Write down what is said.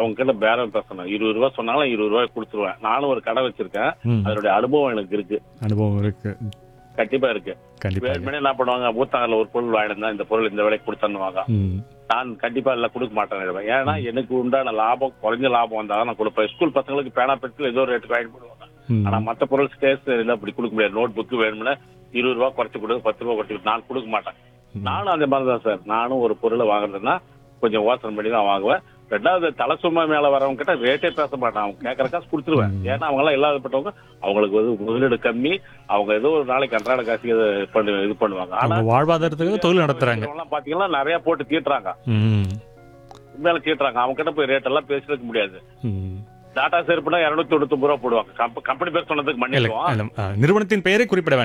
அவங்க கிட்ட பேரம் பேசணும் இருபது ரூபா சொன்னாலும் இருபது ரூபாய் கொடுத்துருவேன் நானும் ஒரு கடை வச்சிருக்கேன் ம். அதனுடைய அனுபவம் எனக்கு இருக்கு அனுபவம் இருக்கு கண்டிப்பா இருக்கு கண்டிப்பாக வேணுமே என்ன பண்ணுவாங்க ஊத்தாங்கல்ல ஒரு பொருள் வாங்கினா இந்த பொருள் இந்த விலைக்கு கொடுத்தன்னுவாங்க ம் நான் கண்டிப்பா இல்ல கொடுக்க மாட்டேன் ஏன்னா எனக்கு உண்டான லாபம் குறைஞ்ச லாபம் வந்தாலும் நான் கொடுப்பேன் ஸ்கூல் பசங்களுக்கு பேனா பென்சில் ஏதோ ஒரு ரேட்டுக்கு வாங்கி போடுவாங்க ம். ஆனா மத்த பொருள் ஸ்டேஷனரியில அப்படி கொடுக்க முடியாது நோட் புக் வேணும்னா இருபது ரூபா குறைச்சு கொடு பத்து ரூபா குறைச்சு கொடு. நான் கொடுக்க மாட்டேன் நானும் அந்த மாதிரி தான் சார் நானும் ஒரு பொருளை வாங்குறதுன்னா கொஞ்சம் யோசனை பண்ணி தான் வாங்குவேன் ரெண்டாவது தலை சும்மா மேல வரவங்க கிட்ட ரேட்டே பேச மாட்டேன் அவங்க கேட்கற காசு கொடுத்துருவேன் ஏன்னா அவங்க எல்லாம் இல்லாதப்பட்டவங்க அவங்களுக்கு வந்து முதலீடு கம்மி அவங்க ஏதோ ஒரு நாளைக்கு அன்றாட காசு இது பண்ணு இது பண்ணுவாங்க ஆனா அவங்க வாழ்வாதாரத்துக்கு தொழில் நடத்துறாங்க எல்லாம் பாத்தீங்கன்னா நிறைய போட்டு தீட்டுறாங்க ம் மேல தீட்டுறாங்க அவங்க கிட்ட போய் ரேட் எல்லாம் பேசிருக்க முடியாது ம் டாடா செருப்புனா இருநூத்தி தொண்ணூத்தி ரூபா போடுவாங்க கம்ப- கம்பெனி பேர் சொன்னதுக்கு இல்ல மன்னிக்குவோம் இல்ல, ஆ, நிறுவனத்தின் பெயரை குறிப்பிட வேண்டாம்